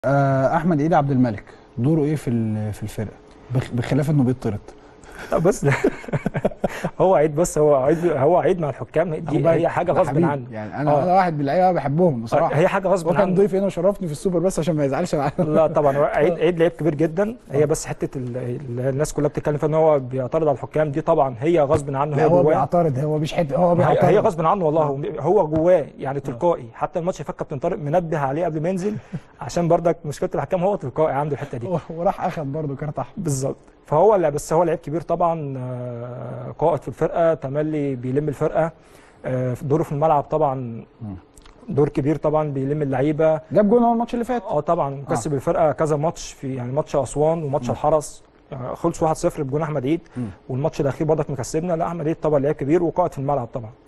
آه، احمد عيد عبد الملك دوره ايه في ال- في الفرقه بخ- بخلاف انه بيطرد لا بس هو عيد بس هو عيد هو عيد مع الحكام خد دي بالك، هي حاجه ده غصب حبيبي. عنه يعني انا آه. انا واحد من اللعيبه بحبهم بصراحه هي حاجه غصب هو كان عنه ضيف هنا وشرفني في السوبر بس عشان ما يزعلش معايا لا طبعا هو عيد عيد لعيب كبير جدا هي بس حته ال- ال- الناس كلها بتتكلم فيها ان هو بيعترض على الحكام دي طبعا هي غصب عنه لا هي هو جواه بيعترض هو مش حته هو هي بيعترض هي غصب عنه والله هو- هو جواه يعني تلقائي حتى الماتش اللي فات كابتن طارق منبه عليه قبل ما ينزل عشان برضك مشكله الحكام هو تلقائي عنده الحته دي هو- وراح اخد برضه كارت احمر بالظبط فهو لا بس هو لعيب كبير طبعا آه، قائد في الفرقه تملي بيلم الفرقه آه، دوره في الملعب طبعا دور كبير طبعا بيلم اللعيبه جاب جون هو الماتش اللي فات اه طبعا كسب الفرقه كذا ماتش في يعني ماتش اسوان وماتش الحرس آه، خلصوا 1-0 بجون احمد عيد مم. والماتش الاخير برضك مكسبنا لا احمد عيد طبعا لعيب كبير وقائد في الملعب طبعا